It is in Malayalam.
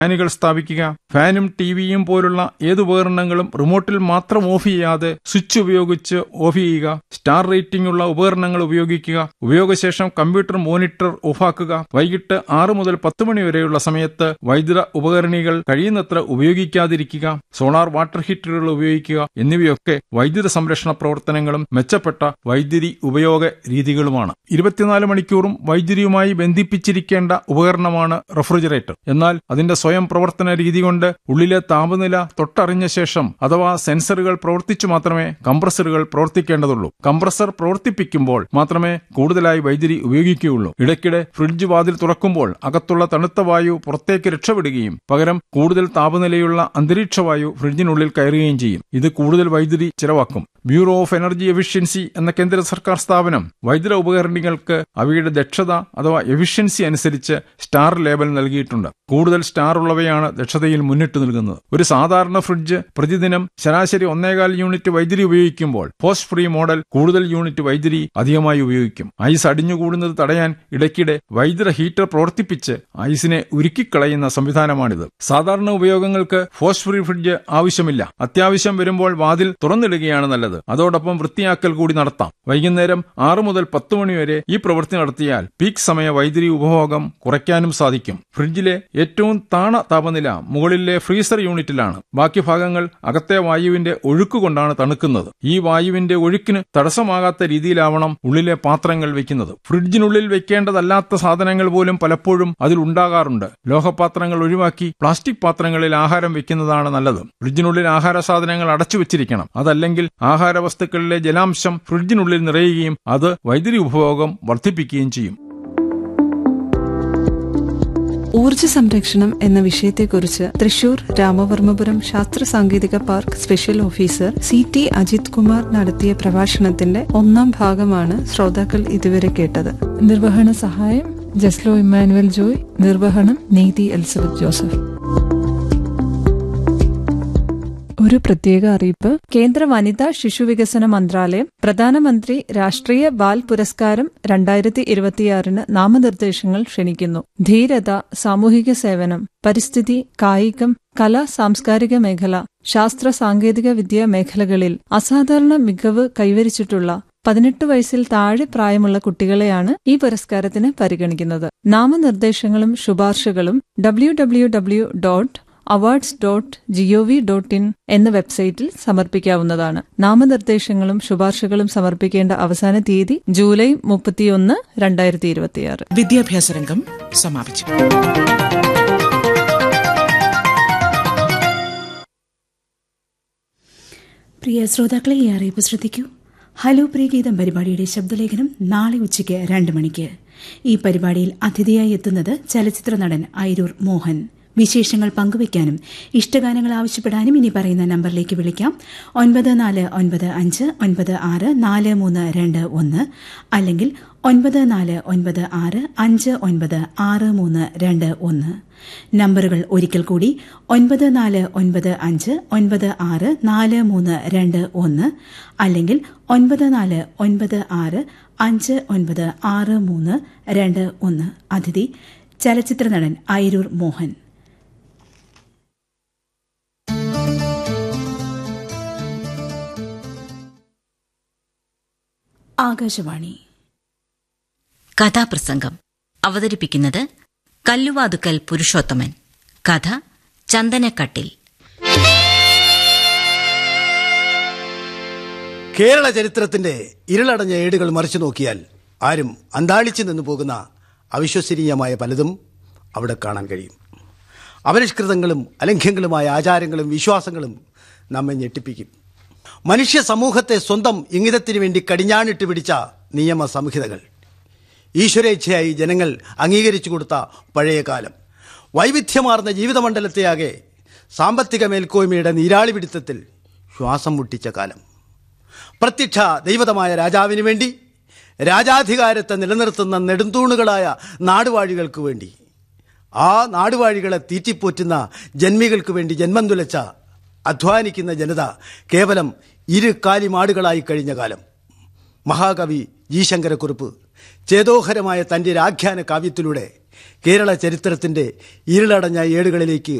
ഫാനുകൾ സ്ഥാപിക്കുക ഫാനും ടിവിയും പോലുള്ള ഏത് ഉപകരണങ്ങളും റിമോട്ടിൽ മാത്രം ഓഫ് ചെയ്യാതെ സ്വിച്ച് ഉപയോഗിച്ച് ഓഫ് ചെയ്യുക സ്റ്റാർ റേറ്റിംഗ് ഉള്ള ഉപകരണങ്ങൾ ഉപയോഗിക്കുക ഉപയോഗശേഷം കമ്പ്യൂട്ടർ മോണിറ്റർ ഓഫാക്കുക വൈകിട്ട് ആറ് മുതൽ പത്ത് മണി വരെയുള്ള സമയത്ത് വൈദ്യുത ഉപകരണികൾ കഴിയുന്നത്ര ഉപയോഗിക്കാതിരിക്കുക സോളാർ വാട്ടർ ഹീറ്ററുകൾ ഉപയോഗിക്കുക എന്നിവയൊക്കെ വൈദ്യുത സംരക്ഷണ പ്രവർത്തനങ്ങളും മെച്ചപ്പെട്ട വൈദ്യുതി ഉപയോഗ രീതികളുമാണ് ഇരുപത്തിനാല് മണിക്കൂറും വൈദ്യുതിയുമായി ബന്ധിപ്പിച്ചിരിക്കേണ്ട ഉപകരണമാണ് റെഫ്രിജറേറ്റർ എന്നാൽ അതിന്റെ സ്വയം പ്രവർത്തന രീതി കൊണ്ട് ഉള്ളിലെ താപനില തൊട്ടറിഞ്ഞ ശേഷം അഥവാ സെൻസറുകൾ പ്രവർത്തിച്ചു മാത്രമേ കംപ്രസറുകൾ പ്രവർത്തിക്കേണ്ടതുള്ളൂ കംപ്രസർ പ്രവർത്തിപ്പിക്കുമ്പോൾ മാത്രമേ കൂടുതലായി വൈദ്യുതി ഉപയോഗിക്കുകയുള്ളൂ ഇടയ്ക്കിടെ ഫ്രിഡ്ജ് വാതിൽ തുറക്കുമ്പോൾ അകത്തുള്ള തണുത്ത വായു പുറത്തേക്ക് രക്ഷപ്പെടുകയും പകരം കൂടുതൽ താപനിലയുള്ള അന്തരീക്ഷ വായു ഫ്രിഡ്ജിനുള്ളിൽ കയറുകയും ചെയ്യും ഇത് കൂടുതൽ വൈദ്യുതി ചിലവാക്കും ബ്യൂറോ ഓഫ് എനർജി എഫിഷ്യൻസി എന്ന കേന്ദ്ര സർക്കാർ സ്ഥാപനം വൈദ്യുത ഉപകരണങ്ങൾക്ക് അവയുടെ ദക്ഷത അഥവാ എഫിഷ്യൻസി അനുസരിച്ച് സ്റ്റാർ ലേബൽ നൽകിയിട്ടുണ്ട് കൂടുതൽ സ്റ്റാർ ഉള്ളവയാണ് ദക്ഷതയിൽ മുന്നിട്ട് നിൽക്കുന്നത് ഒരു സാധാരണ ഫ്രിഡ്ജ് പ്രതിദിനം ശരാശരി ഒന്നേകാൽ യൂണിറ്റ് വൈദ്യുതി ഉപയോഗിക്കുമ്പോൾ പോസ്റ്റ് ഫ്രീ മോഡൽ കൂടുതൽ യൂണിറ്റ് വൈദ്യുതി അധികമായി ഉപയോഗിക്കും ഐസ് അടിഞ്ഞുകൂടുന്നത് തടയാൻ ഇടയ്ക്കിടെ വൈദ്യുത ഹീറ്റർ പ്രവർത്തിപ്പിച്ച് ഐസിനെ ഉരുക്കിക്കളയുന്ന സംവിധാനമാണിത് സാധാരണ ഉപയോഗങ്ങൾക്ക് പോസ്റ്റ് ഫ്രീ ഫ്രിഡ്ജ് ആവശ്യമില്ല അത്യാവശ്യം വരുമ്പോൾ വാതിൽ തുറന്നിടുകയാണ് നല്ലത് അതോടൊപ്പം വൃത്തിയാക്കൽ കൂടി നടത്താം വൈകുന്നേരം ആറ് മുതൽ പത്ത് മണി വരെ ഈ പ്രവൃത്തി നടത്തിയാൽ പീക്ക് സമയ വൈദ്യുതി ഉപഭോഗം കുറയ്ക്കാനും സാധിക്കും ഫ്രിഡ്ജിലെ ഏറ്റവും താണ താപനില മുകളിലെ ഫ്രീസർ യൂണിറ്റിലാണ് ബാക്കി ഭാഗങ്ങൾ അകത്തെ വായുവിന്റെ ഒഴുക്ക് കൊണ്ടാണ് തണുക്കുന്നത് ഈ വായുവിന്റെ ഒഴുക്കിന് തടസ്സമാകാത്ത രീതിയിലാവണം ഉള്ളിലെ പാത്രങ്ങൾ വെക്കുന്നത് ഫ്രിഡ്ജിനുള്ളിൽ വെക്കേണ്ടതല്ലാത്ത സാധനങ്ങൾ പോലും പലപ്പോഴും അതിൽ ഉണ്ടാകാറുണ്ട് ലോഹപാത്രങ്ങൾ ഒഴിവാക്കി പ്ലാസ്റ്റിക് പാത്രങ്ങളിൽ ആഹാരം വെക്കുന്നതാണ് നല്ലത് ഫ്രിഡ്ജിനുള്ളിൽ ആഹാര സാധനങ്ങൾ അടച്ചു വെച്ചിരിക്കണം അതല്ലെങ്കിൽ ആഹാര വസ്തുക്കളിലെ ജലാംശം ഫ്രിഡ്ജിനുള്ളിൽ നിറയുകയും അത് വൈദ്യുതി ഉപഭോഗം വർദ്ധിപ്പിക്കുകയും ചെയ്യും ഊർജ സംരക്ഷണം എന്ന വിഷയത്തെക്കുറിച്ച് തൃശൂർ രാമവർമ്മപുരം ശാസ്ത്ര സാങ്കേതിക park special officer C T Ajith Kumar നടത്തിയ പ്രഭാഷണത്തിന്റെ ഒന്നാം ഭാഗമാണ് ശ്രോതാക്കൾ ഇതുവരെ കേട്ടത് നിർവഹണ സഹായം ജസ്ലോ ഇമ്മാനുവൽ ജോയ് നിർവഹണം നീതി എലിസബത്ത് ജോസഫ് ഒരു പ്രത്യേക അറിയിപ്പ് കേന്ദ്ര വനിതാ ശിശുവികസന മന്ത്രാലയം പ്രധാനമന്ത്രി രാഷ്ട്രീയ ബാൽ പുരസ്കാരം രണ്ടായിരത്തി ഇരുപത്തിയാറിന് നാമനിർദ്ദേശങ്ങൾ ക്ഷണിക്കുന്നു ധീരത സാമൂഹിക സേവനം പരിസ്ഥിതി കായികം കല സാംസ്കാരിക മേഖല ശാസ്ത്ര സാങ്കേതിക വിദ്യ മേഖലകളിൽ അസാധാരണ മികവ് കൈവരിച്ചിട്ടുള്ള പതിനെട്ട് വയസ്സിൽ താഴെ പ്രായമുള്ള കുട്ടികളെയാണ് ഈ പുരസ്കാരത്തിന് പരിഗണിക്കുന്നത് നാമനിർദ്ദേശങ്ങളും ശുപാർശകളും W W W dot awards dot gov dot in എന്ന വെബ്സൈറ്റിൽ സമർപ്പിക്കാവുന്നതാണ് നാമനിർദ്ദേശങ്ങളും ശുപാർശകളും സമർപ്പിക്കേണ്ട അവസാന തീയതി ജൂലൈ മുപ്പത്തിയൊന്ന് രണ്ടായിരത്തി ഇരുപത്തിയാറ് വിദ്യാഭ്യാസ രംഗം സമാപിച്ചു പ്രിയ ശ്രോതാക്കളെ ഈ അറിയിപ്പ് ശ്രദ്ധിക്കൂ ഹലോ പ്രിയഗീതം പരിപാടിയുടെ ശബ്ദലേഖനം നാളെ ഉച്ചയ്ക്ക് രണ്ട് മണിക്ക് ഈ പരിപാടിയിൽ അതിഥിയായി എത്തുന്നത് ചലച്ചിത്ര നടൻ ഐരൂർ മോഹൻ വിശേഷങ്ങൾ പങ്കുവയ്ക്കാനും ഇഷ്ടഗാനങ്ങൾ ആവശ്യപ്പെടാനും ഇനി പറയുന്ന നമ്പറിലേക്ക് വിളിക്കാം ഒൻപത് നാല് ഒൻപത് അഞ്ച് ഒൻപത് ആറ് നാല് മൂന്ന് രണ്ട് ഒന്ന് അല്ലെങ്കിൽ ഒൻപത് നാല് ഒൻപത് ആറ് അഞ്ച് ഒൻപത് ആറ് മൂന്ന് രണ്ട് ഒന്ന് നമ്പറുകൾ ഒരിക്കൽ കൂടി ഒൻപത് നാല് ഒൻപത് അഞ്ച് ഒൻപത് ആറ് നാല് മൂന്ന് രണ്ട് ഒന്ന് അല്ലെങ്കിൽ ഒൻപത് നാല് ഒൻപത് ആറ് അഞ്ച് ഒൻപത് ആറ് മൂന്ന് രണ്ട് ഒന്ന് അതിഥി ചലച്ചിത്ര നടൻ ഐരൂർ മോഹൻ ആകാശവാണി കഥാപ്രസംഗം അവതരിപ്പിക്കുന്നത് കല്ലുവാതുക്കൽ പുരുഷോത്തമൻ കഥ ചന്ദനക്കട്ടിൽ കേരള ചരിത്രത്തിന്റെ ഇരുളടഞ്ഞ ഏടുകൾ മറിച്ചു നോക്കിയാൽ ആരും അന്താളിച്ചു നിന്നു പോകുന്ന അവിശ്വസനീയമായ പലതും അവിടെ കാണാൻ കഴിയും അപരിഷ്കൃതങ്ങളും അലംഘ്യങ്ങളുമായ ആചാരങ്ങളും വിശ്വാസങ്ങളും നമ്മെ ഞെട്ടിപ്പിക്കും മനുഷ്യ സമൂഹത്തെ സ്വന്തം ഇംഗിതത്തിനു വേണ്ടി കടിഞ്ഞാണിട്ട് പിടിച്ച നിയമ സംഹിതകൾ ഈശ്വരേച്ഛയായി ജനങ്ങൾ അംഗീകരിച്ചു കൊടുത്ത പഴയ കാലം വൈവിധ്യമാർന്ന ജീവിതമണ്ഡലത്തെയാകെ സാമ്പത്തിക മേൽക്കോയ്മയുടെ നീരാളി പിടുത്തത്തിൽ ശ്വാസം മുട്ടിച്ച കാലം പ്രത്യക്ഷ ദൈവതമായ രാജാവിന് വേണ്ടി രാജാധികാരത്തെ നിലനിർത്തുന്ന നെടുന്തൂണുകളായ നാടുവാഴികൾക്ക് വേണ്ടി ആ നാടുവാഴികളെ തീറ്റിപ്പോറ്റുന്ന ജന്മികൾക്ക് വേണ്ടി ജന്മം തുലച്ച അധ്വാനിക്കുന്ന ജനത കേവലം ഇരു കാലിമാടുകളായി കഴിഞ്ഞ കാലം മഹാകവി ജി ശങ്കരക്കുറുപ്പ് ചേതോഹരമായ തന്റെ രാഖ്യാന കാവ്യത്തിലൂടെ കേരള ചരിത്രത്തിന്റെ ഇരുളടഞ്ഞ ഏടുകളിലേക്ക്